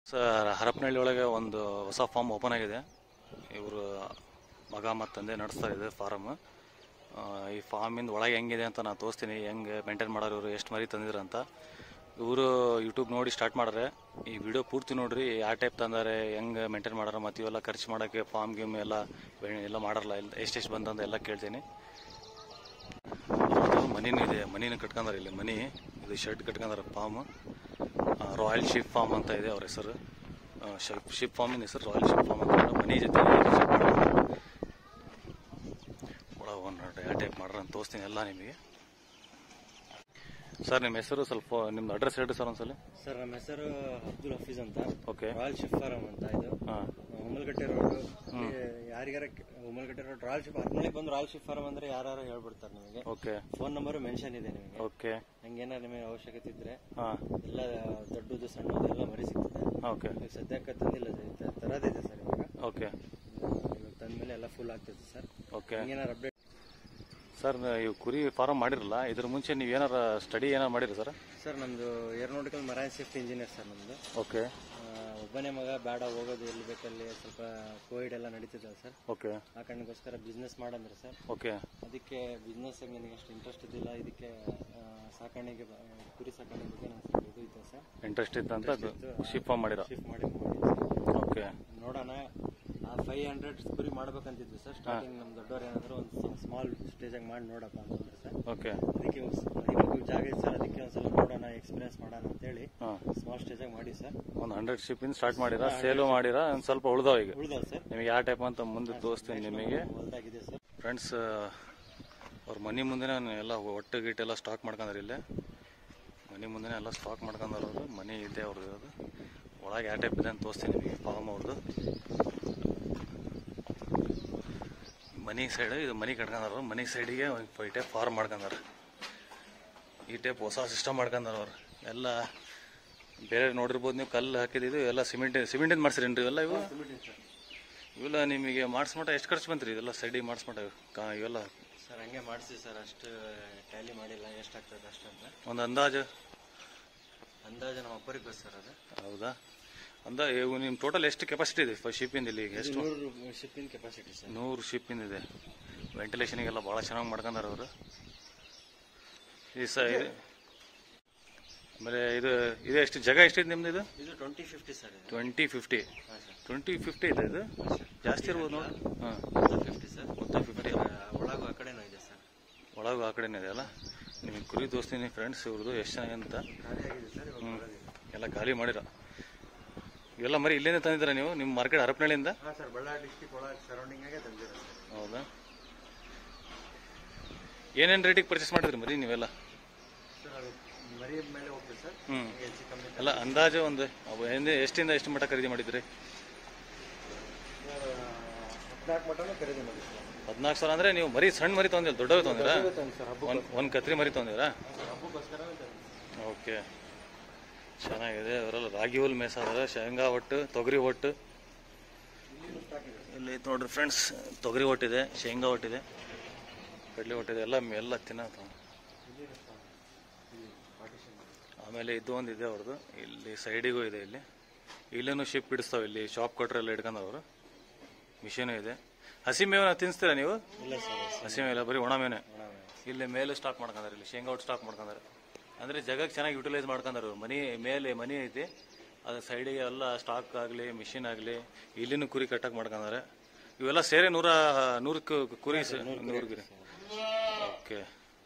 Sir Harapanahalli ಒಳಗೆ ಒಂದು ಹೊಸ ಫಾರ್ಮ್ ಓಪನ್ ಆಗಿದೆ ಇವರು ಮಗ ಮತ್ತು ತಂದೆ ನಡೆಸ್ತಾ ಇದೆ ಫಾರಮ್ ಈ ಫಾರ್ಮಿಂದ ಒಳಗೆ ಹೆಂಗಿದೆ ಅಂತ ನಾನು ತೋರಿಸ್ತೀನಿ ಹೆಂಗೆ ಮೇಂಟೈನ್ ಮಾಡೋರು ಇವರು ಎಷ್ಟು ಮರಿ ತಂದಿದ್ರು ಅಂತ ಇವರು ಯೂಟ್ಯೂಬ್ ನೋಡಿ ಸ್ಟಾರ್ಟ್ ಮಾಡ್ರೆ ಈ ವಿಡಿಯೋ ಪೂರ್ತಿ ನೋಡ್ರಿ ಯಾವ ಟೈಪ್ ತಂದಾರೆ ಹೆಂಗೆ ಮೇಂಟೈನ್ ಮಾಡಾರ ಮತ್ತು ಇವೆಲ್ಲ ಖರ್ಚು ಮಾಡೋಕ್ಕೆ ಫಾರ್ಮ್ ಗೀಮ್ ಎಲ್ಲ ಬೆ- ಎಲ್ಲ ಮಾಡಾರಲ್ಲ ಎಲ್ಲ ಎಷ್ಟೆಷ್ಟು ಬಂದಂತ ಎಲ್ಲ ಕೇಳ್ತೀನಿ ಅವ್ರ್ದು ಮನಿನೂ ಇದೆ ಮನಿನೂ ಕಟ್ಕೊಂಡಾರ ಇಲ್ಲಿ ಮನಿ ಇದು ಶೆಡ್ ಕಟ್ಕೊಂಡಾರ ಫಾರ್ಮ್ ರಾಯಲ್ ಶಿಪ್ ಫಾರ್ಮ್ ಅಂತ ಇದೆ ಅವ್ರ ಹೆಸರು ಶಿಪ್ ಶಿಪ್ ಫಾರ್ಮಿನ ಹೆಸರು ರಾಯಲ್ ಶಿಪ್ ಫಾರ್ಮ್ ಅಂತ ಇದೆ. ಮನಿ ಜೊತೆ shed ಮಾಡ್ಯಾರ. ಒಳಗೆ ಒಂದು ಯಾವ ಟೈಪ್ ಮಾಡ್ರ ಅಂತ ತೋರಿಸ್ತೀನಿ ಎಲ್ಲ ನಿಮಗೆ ಸರ್ ನಿಮ್ಮ ಹೆಸರು ಸ್ವಲ್ಪ ನಿಮ್ದು ಅಡ್ರೆಸ್ ಹೇಳ್ರಿ ಸರ್ ಒಂದ್ಸಲ ಸರ್ ನಮ್ಮ ಹೆಸರು ಅಬ್ದುಲ್ ಹಫೀಜ್ ಅಂತ ಓಕೆ ರಾಯಲ್ ಶಿಫ್ ಫಾರಂ ಅಂತ ಇದು ಹಾಂ ಉಮ್ಮಲ್ಗಟ್ಟೆ ರೋಡ್ ಯಾರಿಗಾರ ಉಮ್ಮಲ್ಗಟ್ಟೆ ರೋಡ್ ರಾಯಲ್ ಶಿಫ್ ಹದಿನೇಳಕ್ಕೆ ಬಂದು ರಾಯಲ್ ಶಿಫ್ ಫಾರಂ ಅಂದ್ರೆ ಯಾರು ಹೇಳ್ಬಿಡ್ತಾರೆ ನಿಮಗೆ ಓಕೆ ಫೋನ್ ನಂಬರ್ ಮೆನ್ಷನ್ ಇದೆ ನಿಮಗೆ ಓಕೆ ಹಂಗೇನಾರ ನಿಮಗೆ ಅವಶ್ಯಕತೆ ಇದ್ರೆ ಹಾಂ ಎಲ್ಲ ದೊಡ್ಡದು ಸಣ್ಣದು ಎಲ್ಲ ಮರಿ ಸಿಗ್ತದೆ ಓಕೆ ಈಗ ಸದ್ಯಕ್ಕೆ ತಂದಿಲ್ಲ ಸರ್ ತ- ತರೋದಿದೆ ಸರ್ ಇವಾಗ ಓಕೆ ಇವಾಗ ತಂದ್ಮೇಲೆ ಎಲ್ಲ ಫುಲ್ ಆಗ್ತದೆ ಸರ್ ಓಕೆ ಹಂಗೇನಾರ ಅಪ್ಡೇಟ್ ಸರ್ ಇವು ಕುರಿ ಫಾರಮ್ ಮಾಡಿರಲ್ಲ ಇದ್ರ ಮುಂಚೆ ನೀವು ಏನಾರ ಸ್ಟಡಿ ಏನಾರು ಮಾಡಿರಿ ಸರ್ ಸರ್ ನಮ್ದು aeronautical marine safety engineer sir ನಮ್ದು ಓಕೆ ಆ, ಒಬ್ಬನೇ ಮಗ ಬೇಡ ಹೋಗೋದು ಎಲ್ಲಿ ಬೇಕಲ್ಲಿ ಸ್ವಲ್ಪ ಕೋವಿಡ್ ಎಲ್ಲ ನಡೀತಿದೆ ಸರ್ ಓಕೆ ಆ ಕಾರಣಕ್ಕೋಸ್ಕರ ಬಿಸ್ನೆಸ್ ಮಾಡಂದ್ರೆ ಸರ್ ಓಕೆ ಅದಕ್ಕೆ ಬಿಸ್ನೆಸ್ ನನಗೆ ಅಷ್ಟು ಇಂಟ್ರೆಸ್ಟ್ ಇದ್ದಿಲ್ಲ ಇದಕ್ಕೆ ಆ, ಸಾಕಾಣಿಕೆ ಬ- ಕುರಿ ಸಾಕಾಣೆ ಬಗ್ಗೆ ನಂಗೆ ಸ್ವಲ್ಪ ಇದು ಇತ್ತು ಸರ್ ಇಂಟ್ರೆಸ್ಟ್ ಇತ್ತಂತ ಶಿಪ್ ಫಾರ್ಮ್ ಮಾಡಿರ ಶಿಫ್ಟ್ ಮಾಡಿ ಮಾಡಿ ಓಕೆ ನೋಡೋಣ ಫೈವ್ ಹಂಡ್ರೆಡ್ ಕುರಿ ಮಾಡ್ಬೇಕಂತಿದ್ವಿ ಸರ್ ಸ್ಟಾರ್ಟಿಂಗ್ ನಮ್ಮ ದೊಡ್ಡವ್ರು ಏನಾದ್ರು ಒಂದು ಸ್ಮಾಲ್ ಸ್ಟೇಜಾಗಿ ಮಾಡಿ ನೋಡಪ್ಪ ಅಂತಂದ್ರೆ ಸರ್ ಓಕೆ ಅದಕ್ಕೆ ಒಂದ್ ಸ- ಇವಾಗ ಜಾಗ ಇದೆ ಸರ್ ಅದಕ್ಕೆ ಒಂದ್ಸಲ ನೋಡೋಣ ಎಕ್ಸ್ಪೀರಿಯನ್ಸ್ ಮಾಡೋಣ ಅಂತೇಳಿ ಹಾಂ ಸ್ಮಾಲ್ ಸ್ಟೇಜಾಗಿ ಮಾಡಿ ಸರ್ ಒಂದು ಹಂಡ್ರೆಡ್ ಶಿಪ್ಪಿಂದ ಸ್ಟಾರ್ಟ್ ಮಾಡಿರ ಸೇಲು ಮಾಡಿರ ಒಂದು ಸ್ವಲ್ಪ ಉಳ್ದಾವ ಈಗ ಉಳ್ದಾವ್ ಸರ್ ನಿಮಗೆ ಯಾವ ಟೈಪ್ ಅಂತ ಮುಂದೆ ತೋರಿಸ್ತೀನಿ ನಿಮಗೆ ಹೊಲ್ದಾಗಿದೆ ಸರ್ ಫ್ರೆಂಡ್ಸ್ ಅವ್ರ ಮನೆ ಮುಂದೆನೇ ಎಲ್ಲ ಒಟ್ಟು ಗಿಟ್ಟೆಲ್ಲ ಸ್ಟಾಕ್ ಮಾಡ್ಕೊಂಡ್ರೆ ಇಲ್ಲೇ ಮನೆ ಮುಂದೆನೇ ಎಲ್ಲ ಸ್ಟಾಕ್ ಮಾಡ್ಕೊಂಡಾರ ಅವರು ಮನೆ ಇದೆ ಅವ್ರದ್ದು ಇರೋದು ಒಳಗೆ ಯಾವ ಟೈಪ್ ಇದೆ ಅಂತ ತೋರಿಸ್ತೀನಿ ನಿಮಗೆ ಫಾರ್ಮ್ ಅವ್ರದ್ದು ಮನೆ ಸೈಡ್ ಇದು ಮನೆ ಕಟ್ಕೊಂಡಾರ ಮನೆ ಸೈಡಿಗೆ ಒಂದು ಫೈವ್ ಟೈಪ್ ಫಾರ್ಮ್ ಮಾಡ್ಕೊಂಡಾರ ಈ ಟೈಪ್ ಹೊಸ ಸಿಸ್ಟಮ್ ಮಾಡ್ಕೊಂಡಾರ ಅವ್ರು ಎಲ್ಲ ಬೇರೆ ನೋಡಿರ್ಬೋದು ನೀವು ಕಲ್ಲು ಹಾಕಿದ್ದು ಎಲ್ಲ ಸಿಮೆಂಟ್ ಸಿಮೆಂಟಿಂದ ಮಾಡ್ಸಿರೇನ್ರಿ ಇವೆಲ್ಲ ಇವು ಇವೆಲ್ಲ ನಿಮಗೆ ಮಾಡಿಸ್ಮಟ ಎಷ್ಟು ಖರ್ಚು ಬಂತ್ರಿ ಇದೆಲ್ಲ ಸೈಡಿಗೆ ಮಾಡಿಸ್ಮಟ ಕಾ ಇವೆಲ್ಲ ಸರ್ ಹಂಗೆ ಮಾಡಿಸ್ತೀವಿ ಸರ್ ಅಷ್ಟು ಟ್ಯಾಲಿ ಮಾಡಿಲ್ಲ ಎಷ್ಟಾಗ್ತದೆ ಅಷ್ಟಂತ ಒಂದು ಅಂದಾಜು ಅಂದಾಜು ನಮ್ಮ ಅಪ್ಪರಿಗೆ ಗೊತ್ತು ಸರ್ ಅದು ಹೌದಾ ಅಂದ ಇವು ನಿಮ್ಮ ಟೋಟಲ್ ಎಷ್ಟು ಕೆಪಾಸಿಟಿ ಇದೆ ಶಿಪ್ಪಿಂದ ಇಲ್ಲಿ ಈಗ ಎಷ್ಟು ನೂರು ಶಿಪ್ಪಿಂಗ್ ಕೆಪಾಸಿಟಿ ಸರ್ ನೂರು ಶಿಪ್ಪಿಂದ ಇದೆ ವೆಂಟಿಲೇಷನಿಗೆಲ್ಲ ಭಾಳ ಚೆನ್ನಾಗಿ ಮಾಡ್ಕೊಂಡಾರ ಅವರು ಈ ಸ ಇದು ಆಮೇಲೆ ಇದು ಇದು ಎಷ್ಟು ಜಾಗ ಎಷ್ಟಿದೆ ನಿಮ್ದು ಇದು ಇದು ಟ್ವೆಂಟಿ ಫಿಫ್ಟಿ ಸರ್ ಇದು ಟ್ವೆಂಟಿ ಫಿಫ್ಟಿ ಹಾಂ ಸರ್ ಟ್ವೆಂಟಿ ಫಿಫ್ಟಿ ಇದೆ ಇದು ಜಾಸ್ತಿ ಇರ್ಬೋದು ನೋಡಿ ಹಾಂ ಮೊತ್ತ ಫಿಫ್ಟಿ ಸರ್ ಮೊತ್ತ ಫಿಫ್ಟಿ ಒಳಗೂ ಆ ಕಡೆನೂ ಇದೆ ಸರ್ ಒಳಗೆ ಆ ಕಡೆನೇ ಇದೆ ಅಲ್ಲ ನಿಮಗೆ ಕುರಿ ತೋರಿಸ್ತೀನಿ ಫ್ರೆಂಡ್ಸ್ ಇವ್ರದ್ದು ಎಷ್ಟು ಚೆನ್ನಾಗಿ ಅಂತ ಖಾಲಿ ಆಗಿದೆ ಸರ್ ಇವಾಗ ಹ್ಞೂ ಎಲ್ಲ ಖಾಲಿ ಮಾಡಿರ ಇವೆಲ್ಲ ಮರಿ ಇಲ್ಲಿಂದ ತಂದಿದ್ದೀರಾ ನೀವು ನಿಮ್ಮ ಮಾರ್ಕೆಟ್ ಹರಪನಹಳ್ಳಿಯಿಂದ ಹಾಂ ಸರ್ ಬಳ್ಳಾರಿ ಡಿಸ್ಟಿಕ್ ಒಳಗೆ ಸರೌಂಡಿಂಗಾಗೆ ತಂದಿರೋ ಸರ್ ಹೌದಾ ಏನೇನು ರೇಟಿಗೆ ಪರ್ಚೇಸ್ ಮಾಡಿದ್ರಿ ಮರಿ ನೀವೆಲ್ಲ ಸರ್ ಅದು ಮರಿ ಮೇಲೆ ಹೋಗ್ತದೆ ಸರ್ ಹ್ಞೂ ಹೆಚ್ಚು ಕಮ್ಮಿ ಎಲ್ಲ ಅಂದಾಜು ಒಂದು ಅವು ಎಂದ- ಎಷ್ಟಿಂದ ಎಷ್ಟು ಮಟ್ಟ ಖರೀದಿ ಮಾಡಿದ್ರಿ ಹದಿನಾಲ್ಕು ಮಟನೂ ಖರೀದಿ ಮಾಡಿ ಸರ್ ಹದಿನಾಲ್ಕು ಸಾವಿರ ಅಂದರೆ ನೀವು ಮರಿ ಸಣ್ಣ ಮರಿ ತೊಗೊಂಡಿಲ್ಲ ದೊಡ್ಡವು ತೊಗೊಂಡಿರಾ ತಂದು ಸರ್ ಹಬ್ಬ ಒಂದು ಒಂದು ಕತ್ರಿ ಮರಿ ತೊಗೊಂಡಿರಾ ಹಬ್ಬಕ್ಕೋಸ್ಕರ ತಂದು ಓಕೆ ಚೆನ್ನಾಗಿದೆ ಅವರೆಲ್ಲ ರಾಗಿ ಹುಲ್ ಮೇಸಾದ್ರೆ ಶೇಂಗಾ ಒಟ್ಟು ತೊಗರಿ ಒಟ್ಟು ಇಲ್ಲಿ ಐತೆ ನೋಡ್ರಿ ಫ್ರೆಂಡ್ಸ್ ತೊಗರಿ ಒಟ್ಟಿದೆ ಶೇಂಗಾ ಒಟ್ಟಿದೆ ಕಡಲೆ ಒಟ್ಟಿದೆ ಎಲ್ಲ ಎಲ್ಲ ತಿನ್ನ ಆಮೇಲೆ ಇದು ಒಂದು ಇದೆ ಅವ್ರದ್ದು ಇಲ್ಲಿ ಸೈಡಿಗೂ ಇದೆ ಇಲ್ಲಿ ಇಲ್ಲೂ ಶಿಪ್ ಬಿಡಿಸ್ತಾವೆ ಇಲ್ಲಿ ಶಾಪ್ ಕೊಟ್ರೆಲ್ಲ ಇಟ್ಕೊಂಡವ್ರು ಅವರು ಮಿಷಿನೂ ಇದೆ ಹಸಿ ಮೇವನ್ನ ತಿನ್ನಿಸ್ತೀರಾ ನೀವು ಇಲ್ಲ ಸರ್ ಹಸಿ ಮೇವಿಲ್ಲ ಬರೀ ಒಣ ಮೇನೆ ಇಲ್ಲಿ ಮೇಲೆ ಸ್ಟಾಕ್ ಮಾಡ್ಕೊಂಡಾರೆ ಇಲ್ಲಿ ಶೇಂಗಾ ಒಟ್ಟು ಸ್ಟಾಕ್ ಮಾಡ್ಕೊಂಡಾರೆ ಅಂದರೆ ಜಗಕ್ಕೆ ಚೆನ್ನಾಗಿ ಯುಟಿಲೈಸ್ ಮಾಡ್ಕೊಂಡಾರೆ ಅವ್ರು. ಮನಿ ಮೇಲೆ ಮನಿ ಐತಿ ಅದ್ರ ಸೈಡಿಗೆ ಎಲ್ಲ ಸ್ಟಾಕ್ ಆಗಲಿ ಮಿಷಿನ್ ಆಗಲಿ ಇಲ್ಲಿನೂ ಕುರಿ ಕಟ್ಟಕ್ಕೆ ಮಾಡ್ಕೊಂಡಾರೆ ಇವೆಲ್ಲ ಸೇರಿ ನೂರ ನೂರು ಕು- ಕುರಿ ಸೇ- ನೂರು ಕುರಿ ಓಕೆ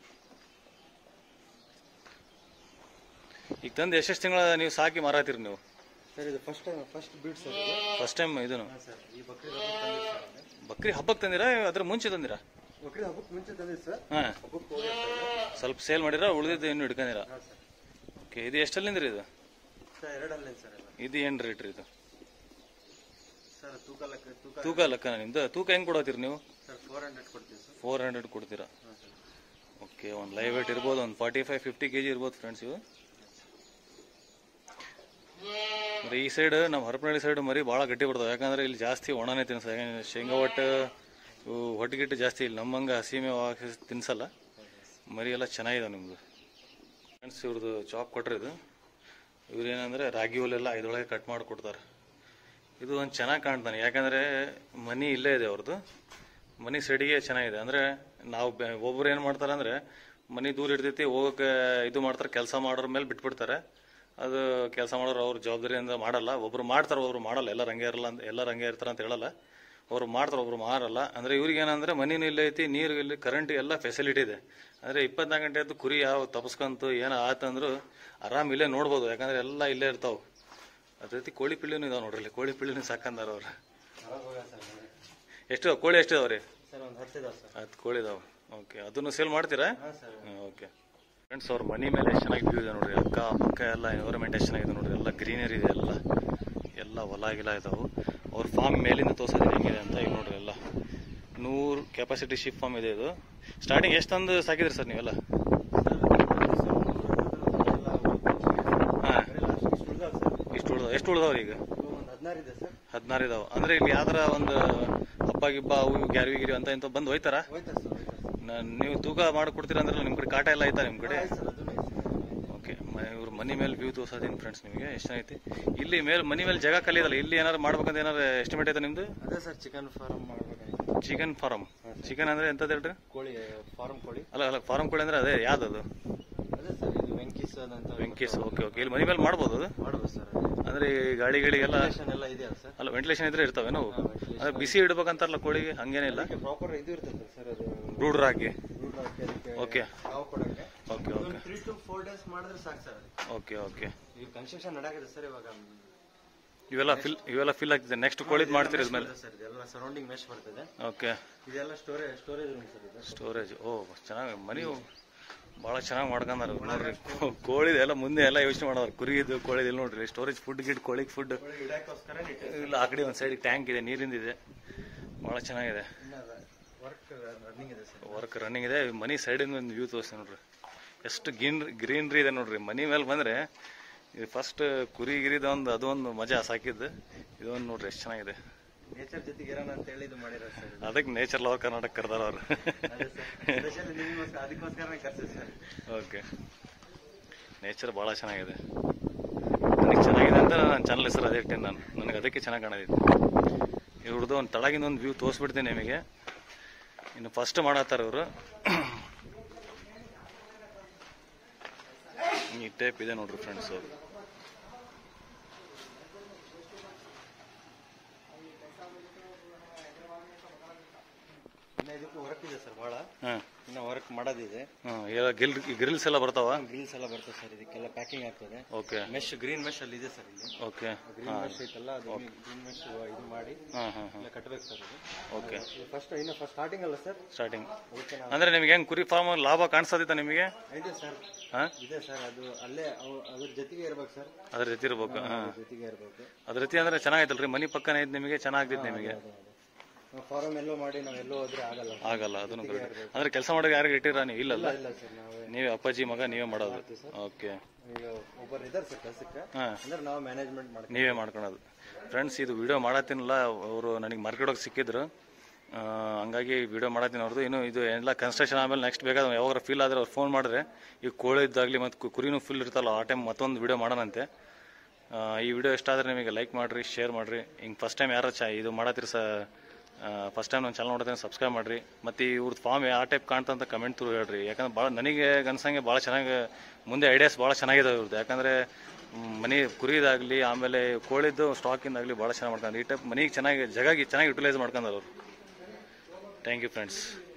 ಈಗ ತಂದು ಎಷ್ಟೆಷ್ಟು ತಿಂಗಳ ನೀವು ಸಾಕಿ ಮಾರಾತೀರಿ ನೀವು ಸರ್ ಇದು first time first beat sir ಇದು ಫಸ್ಟ್ ಟೈಮ್ ಇದನ್ನು ಹಾಂ ಸರ್ ಈ ಬಕ್ರಿ ಹಬ್ಬಕ್ಕೆ ತಂದಿದ್ದು ಸರ್ ಇದು. ಬಕ್ರಿ ಹಬ್ಬಕ್ಕೆ ತಂದಿರಾ ಅದ್ರ ಮುಂಚೆ ತಂದಿರಾ ಬಕ್ರಿ ಹಬ್ಬಕ್ಕೆ ಮುಂಚೆ ತಂದಿದ್ದು ಸರ್ ಹಾಂ ಹಬ್ಬಕ್ಕೆ ಹೋಗಿ ಸರ್ ಸ್ವಲ್ಪ ಸೇಲ್ ಮಾಡಿರಾ ಉಳಿದಿದ್ದು ಇನ್ನು ಹಿಡ್ಕೊಂಡಿರಾ ಹಾಂ ಸರ್ ಓಕೆ ಇದು ಎಷ್ಟಲ್ಲಿಂದ್ರಿ ಇದು ಸರ್ ಎರಡಲ್ಲೇನು ಸರ್ ಎಲ್ಲ ಇದು ಏನು ರೇಟ್ ರೀ ಇದು ಸರ್ ತೂಕ ಲೆಕ್ಕ ತೂಕ ತೂಕ ಲೆಕ್ಕ ನಿಮ್ದು ತೂಕ ಹೆಂಗೆ ಕೊಡತ್ತೀರಿ ನೀವು ಸರ್ ಫೋರ್ ಹಂಡ್ರೆಡ್ ಕೊಡ್ತೀವಿ ಸರ್ ಫೋರ್ ಹಂಡ್ರೆಡ್ ಕೊಡ್ತೀರಾ ಹಾಂ ಸರ್ ಓಕೆ ಒಂದು ಲೈವ್ ವೇಟ್ ಇರ್ಬೋದು ಒಂದು forty five fifty K G ಇರ್ಬೋದು ಫ್ರೆಂಡ್ಸ್ ಇವು ಮತ್ತೆ ಈ ಸೈಡ್ ನಮ್ಮ ಹರಪನಹಳ್ಳಿ ಸೈಡ್ ಮರಿ ಭಾಳ ಗಟ್ಟಿ ಬರ್ತಾವೆ ಯಾಕಂದ್ರೆ ಇಲ್ಲಿ ಜಾಸ್ತಿ ಒಣನೇ ತಿನ್ಸ ಯಾಕಂದ್ರೆ ಶೇಂಗಾ ಒಟ್ಟು ಇವು ಹೊಟ್ಟೆ ಗಿಟ್ಟು ಜಾಸ್ತಿ ಇಲ್ಲಿ ನಮ್ಮಂಗೆ ಹಸಿ ಮೇವು ಹಾಕಿ ತಿನ್ಸಲ್ಲ ಮರಿ ಎಲ್ಲ ಚೆನ್ನಾಗಿದೆ ನಿಮ್ಮದು ಫ್ರೆಂಡ್ಸ್ ಇವ್ರದ್ದು ಜಾಬ್ ಕೊಟ್ರೆ ಇದು ಇವ್ರೇನಂದ್ರೆ ರಾಗಿ ಹುಲ್ಲೆಲ್ಲ ಇದ್ರೊಳಗೆ ಕಟ್ ಮಾಡಿ ಕೊಡ್ತಾರೆ ಇದು ಒಂದು ಚೆನ್ನಾಗಿ ಕಾಣ್ತಾನೆ ಯಾಕಂದರೆ ಮನಿ ಇಲ್ಲೇ ಇದೆ ಅವ್ರದ್ದು ಮನಿ ಸೈಡಿಗೆ ಚೆನ್ನಾಗಿದೆ ಅಂದರೆ ನಾವು ಬೆ- ಒಬ್ರು ಏನು ಮಾಡ್ತಾರೆ ಅಂದರೆ ಮನಿ ದೂರ ಇರ್ತೈತಿ ಹೋಗೋಕೆ ಇದು ಮಾಡ್ತಾರೆ ಕೆಲಸ ಮಾಡೋರ ಮೇಲೆ ಬಿಟ್ಬಿಡ್ತಾರೆ ಅದು ಕೆಲಸ ಮಾಡೋರು ಅವ್ರ ಜವಾಬ್ದಾರಿಯಿಂದ ಮಾಡಲ್ಲ ಒಬ್ರು ಮಾಡ್ತಾರೆ ಒಬ್ರು ಮಾಡಲ್ಲ ಎಲ್ಲರೂ ಹಂಗೆ ಇರಲ್ಲ ಅಂತ ಎಲ್ಲರೂ ಹಂಗೆ ಇರ್ತಾರೆ ಅಂತ ಹೇಳಲ್ಲ ಅವ್ರು ಮಾಡ್ತಾರೆ ಒಬ್ರು ಮಾರಲ್ಲ ಅಂದರೆ ಇವ್ರಿಗೆ ಏನಂದ್ರೆ ಮನಿನೂ ಇಲ್ಲೇ ಐತಿ ನೀರು ಇಲ್ಲಿ ಕರೆಂಟ್ ಎಲ್ಲ ಫೆಸಿಲಿಟಿ ಇದೆ ಅಂದರೆ ಇಪ್ಪತ್ನಾಲ್ಕು ಗಂಟೆ ಆಯ್ತು ಕುರಿ ಯಾವ ತಪ್ಸ್ಕೊಂತು ಏನೋ ಆತಂದ್ರು ಆರಾಮ್ ಇಲ್ಲೇ ನೋಡ್ಬೋದು ಯಾಕಂದ್ರೆ ಎಲ್ಲ ಇಲ್ಲೇ ಇರ್ತಾವೆ ಅದೇ ರೀತಿ ಕೋಳಿ ಪಿಳ್ಳಿನೂ ಇದಾವೆ ನೋಡ್ರಿ ಇಲ್ಲಿ ಕೋಳಿ ಪಿಳ್ಳಿನೂ ಸಾಕಂದಾರ ಅವ್ರು ಹೊರಗೆ ಹೋಗ್ಯಾರ ಸರ್ ನೋಡಿ. ಎಷ್ಟು ಕೋಳಿ ಎಷ್ಟು ಇದಾವೆ ರೀ ಸರ್ ಒಂದು ಹತ್ತು ಇದಾವೆ ಸರ್ ಹತ್ತು ಕೋಳಿ ಇದಾವೆ ಓಕೆ ಅದನ್ನು ಸೇಲ್ ಮಾಡ್ತೀರಾ ಹಾಂ ಸರ್ ಓಕೆ ಫ್ರೆಂಡ್ಸ್ ಅವ್ರ ಮನಿ ಮೇಲೆ ಎಷ್ಟು ಚೆನ್ನಾಗಿ ವ್ಯೂ ಇದೆ ನೋಡ್ರಿ ಅಕ್ಕ ಪಕ್ಕ ಎಲ್ಲ ಎನ್ವೈರನ್ಮೆಂಟ್ ಎಷ್ಟು ಚೆನ್ನಾಗಿದೆ ನೋಡ್ರಿ ಎಲ್ಲ ಗ್ರೀನರಿ ಇದೆ ಎಲ್ಲ ಎಲ್ಲ ಹೊಲ ಗಿಲ ಇದಾವೆ ಅವ್ರ ಫಾರ್ಮ್ ಮೇಲಿಂದ ತೋರ್ಸೋದು ಹೆಂಗಿದೆ ಅಂತ ಈಗ ನೋಡ್ರಿ ಎಲ್ಲ ನೂರು ಕೆಪಾಸಿಟಿ ಶಿಪ್ ಫಾರ್ಮ್ ಇದೆ ಇದು ಸ್ಟಾರ್ಟಿಂಗ್ ಎಷ್ಟು ತಂದು ಸಾಕಿದ್ರಿ ಸರ್ ನೀವೆಲ್ಲ ಹಾಂ ಇಷ್ಟು ಉಳ್ದ ಎಷ್ಟು ಉಳ್ದವ್ರಿ ಈಗ ಒಂದು ಹದಿನಾರು ಇದೆ ಸರ್ ಹದಿನಾರು ಇದಾವೆ ಅಂದ್ರೆ ಇಲ್ಲಿ ಯಾವ್ದಾರ ಒಂದು ಹಬ್ಬ ಗಿಬ್ಬ ಅವು ಇವು ಗ್ಯಾರ್ವಿ ಗಿರಿ ಅಂತ ಇಂಥ ಬಂದು ಹೋಯ್ತಾರ ಹೋಯ್ತಾ ಸರ್ ಹೋಯ್ತಾ ಸರ್ ನಾನ್- ನೀವು ತೂಕ ಮಾಡ್ಕೊಡ್ತೀರ ಅಂದ್ರೆ ನಿಮ್ಮ ಕಡೆ ಕಾಟ ಎಲ್ಲ ಐತಾ ನಿಮ್ಮ ಕಡೆ ಆಯ್ತು ಸರ್ ಅದೂ ಐತೆ ಸರ್ ಓಕೆ ಇವ್ರ ಮನಿ ಮೇಲೆ ವ್ಯೂ ತೋರ್ಸೋದೀನಿ ಫ್ರೆಂಡ್ಸ್ ನಿಮಗೆ ಎಷ್ಟು ಐತಿ ಇಲ್ಲಿ ಮೇಲೆ ಮನಿ ಮೇಲೆ ಜಾಗ ಖಾಲಿ ಇದಲ್ಲ ಇಲ್ಲಿ ಏನಾರು ಮಾಡ್ಬೇಕಂತ ಏನಾರು ಎಸ್ಟಿಮೇಟ್ ಐತೆ ನಿಮ್ದು ಅದೇ ಸರ್ ಚಿಕನ್ ಫಾರ್ಮ್ ಮಾಡ್ಬೇಕಾಗಿತ್ತು ಚಿಕನ್ ಫಾರಮ್ ಚಿಕನ್ ಅಂದ್ರೆ ಎಂತದ್ದು ಹೇಳ್ರಿ ಕೋಳಿ ಫಾರ್ಮ್ ಕೋಳಿ ಅಲ್ಲ ಅಲ್ಲ ಫಾರಂ ಕೋಳಿ ಅಂದ್ರೆ ಅದೇ ಯಾವ್ದದು ಅದೇ ಸರ್ ಇದು ವೆಂಕೀಸ್ ಅದಂತ ವೆಂಕೇಶ್ ಓಕೆ ಓಕೆ ಇಲ್ಲಿ ಮನಿ ಮೇಲೆ ಮಾಡ್ಬೋದು ಅದು ಮಾಡ್ಬೋದು ಸರ್ ಅಂದ್ರೆ ಈ ಗಾಡಿಗಳಿಗೆಲ್ಲ ವೆಂಟಿಲೇಷನ್ ಎಲ್ಲ ಇದೆಯಲ್ಲ ಸರ್ ಅಲ್ಲ ವೆಂಟಿಲೇಷನ್ ಇದ್ರೆ ಇರ್ತಾವೇನೋ ಅವು? ventilation. ಅಂದ್ರೆ ಬಿಸಿ ಇಡ್ಬೇಕಂತಾರಲ್ಲ ಕೋಳಿಗೆ ಹಂಗೇನಿಲ್ಲ ಅದಕ್ಕೆ ಪ್ರಾಪರ್ ಇದು ಇರ್ತದೆ ಸರ್ ಅದು ಬ್ರೂಡರ್ ಹಾಕಿ ರೂಟ್ ಹಾಕಿ ಅದಕ್ಕೆ ಓಕೆ ಕಾವು ಕೊಡಕ್ಕೆ okay okay three two four days ಮಾಡಿದ್ರೆ ಸಾಕು ಸರ್ ಓಕೆ ಓಕೆ ಈಗ ಕನ್ಸ್ಟ್ರಕ್ಷನ್ ನಡೆಯಾಗಿದೆ ಸರ್ ಇವಾಗ ಇವೆಲ್ಲ ಫಿಲ್ ಇವೆಲ್ಲ ಫಿಲ್ ಆಗ್ತಿದೆ ನೆಕ್ಸ್ಟ್ ಕೋಳಿದ್ ಮಾಡ್ತೀರಿ ಇದ್ಮೇಲೆ ಸರ್ ಇದೆಲ್ಲ ಸರೌಂಡಿಂಗ್ ಮೆಶ್ ಬರ್ತದೆ ಓಕೆ ಇದೆಲ್ಲ ಸ್ಟೋರೇಜ್ ಸ್ಟೋರೇಜ್ ರೂಮ್ ಸರ್ ಇದು ಸ್ಟೋರೇಜ್ ಓ ಚೆನ್ನಾಗಿ ಮನಿ ಭಾಳ ಚೆನ್ನಾಗಿ ಮಾಡ್ಕೊಂಡಾರ ನೋಡ್ರಿ ಕೋ- ಕೋಳಿದು ಎಲ್ಲ ಮುಂದೆ ಎಲ್ಲ ಯೋಚನೆ ಮಾಡೋರು ಕುರಿದು ಕೋಳಿದು ಇಲ್ಲಿ ನೋಡ್ರಿ ಸ್ಟೋರೇಜ್ ಫುಡ್ ಗಿಡ್ ಕೋಳಿಗೆ ಫುಡ್ ಕೋಳಿ ಇಡಕ್ಕೋಸ್ಕರ ಇಟ್ಟು ಇಲ್ಲ ಆ ಕಡೆ ಒಂದು ಸೈಡ್ ಟ್ಯಾಂಕ್ ಇದೆ ನೀರಿಂದಿದೆ ಭಾಳ ಚೆನ್ನಾಗಿದೆ ವರ್ಕ್ ರನ್ನಿಂಗ್ ಇದೆ ಸರ್ ವರ್ಕ್ ರನ್ನಿಂಗ್ ಇದೆ ಮನಿ ಸೈಡಿಂದ ಒಂದು ವ್ಯೂ ತೋರಿಸ್ತೀನಿ ನೋಡ್ರಿ ಎಷ್ಟು ಗ್ರೀನ್ ಗ್ರೀನ್ರಿ ಇದೆ ನೋಡ್ರಿ ಮನಿ ಮೇಲೆ ಬಂದ್ರೆ ಇದು ಫಸ್ಟ್ ಕುರಿ ಗಿರಿದ ಒಂದು ಅದೊಂದು ಮಜಾ ಸಾಕಿದ್ದು ಇದೊಂದು ನೋಡ್ರಿ ಎಷ್ಟು ಚೆನ್ನಾಗಿದೆ ನೇಚರ್ ಜೊತೆಗೆ ಇರೋಣ ಅಂತ ಹೇಳಿ ಇದು ಮಾಡಿರೋ ಸರ್ ಇದು. ಅದಕ್ಕೆ ನೇಚರ್ ಲವರ್ ಕರ್ನಾಟಕ ಕರ್ದಾರ ಅವರು ಅದೇ ಸರ್ ಸ್ಪೆಷಲ್ ನಿಮಗೋಸ್ಕರ ಅದಕ್ಕೋಸ್ಕರನೇ ಕರ್ಸಿದೆ ಸರ್ ಓಕೆ ನೇಚರ್ ಭಾಳ ಚೆನ್ನಾಗಿದೆ ನನಗೆ ಚೆನ್ನಾಗಿದೆ ಅಂತ ನನ್ನ ಚಾನಲ್ ಹೆಸರು ಅದೇ ಇಟ್ಟೇನೆ ನಾನು ನನಗೆ ಅದಕ್ಕೆ ಚೆನ್ನಾಗಿ ಕಾಣದಿತ್ತು ಇವ್ರದ್ದು ಒಂದು ತಳಗಿಂದ ಒಂದು ವ್ಯೂ ತೋರಿಸ್ಬಿಡ್ತೀನಿ ನಿಮಗೆ ಇನ್ನು ಫಸ್ಟ್ ಮಾಡತ್ತಾರ ಇವರು ಈ ಟೈಪ್ ಇದೆ ನೋಡ್ರಿ ಫ್ರೆಂಡ್ಸ್ ಇನ್ನು ಇದಕ್ಕೂ ವರ್ಕ್ ಇದೆ ಸರ್ ಭಾಳ ಹಾಂ ಇನ್ನು ವರ್ಕ್ ಮಾಡೋದಿದೆ ಹಾಂ ಗಿಲ್ ಗ್ರಿಲ್ಸ್ ಎಲ್ಲ ಬರ್ತಾವ ಗ್ರಿಲ್ಸ್ ಎಲ್ಲ ಬರ್ತದೆ ಸರ್ ಇದಕ್ಕೆಲ್ಲ ಪ್ಯಾಕಿಂಗ್ ಆಗ್ತದೆ ಓಕೆ ಮೆಶ್ ಗ್ರೀನ್ ಮೆಶ್ ಅಲ್ಲಿ ಇದೆ ಸರ್ ಇಲ್ಲಿ ಓಕೆ ಗ್ರೀನ್ ಮೆಶ್ ಐತಲ್ಲ ಅದು ಗ್ರೀನ್ ಮೆಶ್ ಇದು ಮಾಡಿ ಹಾಂ ಹಾಂ ಹಾಂ ಎಲ್ಲ ಕಟ್ಬೇಕು ಸರ್ ಇದು ಓಕೆ ಫಸ್ಟ್ ಇನ್ನು ಫಸ್ಟ್ ಸ್ಟಾರ್ಟಿಂಗ್ ಅಲ್ಲ ಸರ್ ಸ್ಟಾರ್ಟಿಂಗ್ ಅದಕ್ಕೆ ನಾವು ಅಂದರೆ ನಿಮ್ಗೆ ಹೆಂಗೆ ಕುರಿ ಫಾರ್ಮ್ ಲಾಭ ಕಾಣಿಸ್ತದಿತ್ತ ನಿಮಗೆ ಇದೆ ಸರ್ ಹಾಂ ಇದೆ ಸರ್ ಅದು ಅಲ್ಲೇ ಅವ್- ಅದ್ರ ಜೊತೆಗೆ ಇರ್ಬೇಕು ಸರ್ ಅದ್ರ ಜೊತೆ ಇರ್ಬೇಕು ಹಾಂ ಅದ್ರ ಜೊತೆಗೆ ಇರ್ಬೇಕು ಅದ್ರ ರೀತಿ ಅಂದ್ರೆ ಚೆನ್ನಾಗೈತಲ್ರಿ ಮನಿ ಪಕ್ಕನೇ ಐತೆ ನಿಮಗೆ ಚೆನ್ನಾಗ್ತೈತೆ ನಿಮಗೆ ಫಾರಮ್ ಎಲ್ಲೋ ಮಾಡಿ ನಾವು ಎಲ್ಲೋ ಹೋದ್ರೆ ಆಗಲ್ಲ ಆಗಲ್ಲ ಅದನ್ನು ಕರೆಕ್ಟ್ ಅಂದ್ರೆ ಕೆಲಸ ಮಾಡೋಕೆ ಯಾರಿಗೆ ಇಟ್ಟಿರ ನೀವು ಇಲ್ಲಲ್ಲ ಇಲ್ಲ ಸರ್ ನಾವೇ ನೀವೇ ಅಪ್ಪಾಜಿ ಮಗ ನೀವೇ ಮಾಡೋದು ಓಕೆ ಈಗ ಒಬ್ಬರು ಇದಾರೆ ಸರ್ ಕೆಲಸಕ್ಕೆ ಹಾಂ ಅಂದ್ರೆ ನಾವು ಮ್ಯಾನೇಜ್ಮೆಂಟ್ ಮಾಡ್ತೀವಿ ನೀವೇ ಮಾಡ್ಕೊಳೋದು ಫ್ರೆಂಡ್ಸ್ ಇದು ವಿಡಿಯೋ ಮಾಡತ್ತೀನಲ್ಲ ಅವರು ನನಗೆ ಮಾರ್ಕೆಟ್ ಹೋಗಿ ಸಿಕ್ಕಿದ್ರು ಆ, ಹಂಗಾಗಿ ವಿಡಿಯೋ ಮಾಡತ್ತೀನಿ ಅವ್ರದ್ದು ಇನ್ನು ಇದು ಎಲ್ಲ ಕನ್ಸ್ಟ್ರಕ್ಷನ್ ಆಮೇಲೆ ನೆಕ್ಸ್ಟ್ ಬೇಕಾದ್ರೆ ಯಾವಾಗ ಫೀಲ್ ಆದರೆ ಅವ್ರು ಫೋನ್ ಮಾಡಿದ್ರೆ ಈಗ ಕೋಳಿದ್ದಾಗಲಿ ಮತ್ತು ಕುರಿನೂ ಫುಲ್ ಇರ್ತಲ್ಲ ಆ ಟೈಮ್ ಮತ್ತೊಂದು ವಿಡಿಯೋ ಮಾಡೋಣಂತೆ ಆ, ಈ ವಿಡಿಯೋ ಇಷ್ಟ ಆದರೆ ನಿಮಗೆ ಲೈಕ್ ಮಾಡಿರಿ ಶೇರ್ ಮಾಡಿರಿ ಹಿಂಗೆ ಫಸ್ಟ್ ಟೈಮ್ ಯಾರು ಚ ಇದು ಮಾಡತ್ತೀರಿ ಸ ಫಸ್ಟ್ ಟೈಮ್ ನನ್ನ ಚಾನಲ್ ನೋಡಿದ್ರೆ ಸಬ್ಸ್ಕ್ರೈಬ್ ಮಾಡಿರಿ ಮತ್ತು ಇವ್ರದ್ದು ಫಾರ್ಮ್ ಯಾವ ಟೈಪ್ ಕಾಣ್ತಂತ ಕಮೆಂಟ್ ಥ್ರೂ ಹೇಳ್ರಿ ಯಾಕಂದ್ರೆ ಭಾಳ ನನಗೆ ಅನ್ಸಂಗೆ ಭಾಳ ಚೆನ್ನಾಗಿ ಮುಂದೆ ಐಡಿಯಾಸ್ ಭಾಳ ಚೆನ್ನಾಗಿದೆ ಇವ್ರದ್ದು ಯಾಕಂದರೆ ಮನೆ ಕುರಿದಾಗಲಿ ಆಮೇಲೆ ಕೋಳಿದ್ದು ಸ್ಟಾಕಿಂದಾಗಲಿ ಭಾಳ ಚೆನ್ನಾಗಿ ಮಾಡ್ಕೊಂಡು ಈ ಟೈಪ್ ಮನೆಗೆ ಚೆನ್ನಾಗಿ ಜಗಾಗಿ ಚೆನ್ನಾಗಿ ಯುಟಿಲೈಸ್ ಮಾಡ್ಕೊಂಡವ್ರು ಅವರು ಥ್ಯಾಂಕ್ ಯು ಫ್ರೆಂಡ್ಸ್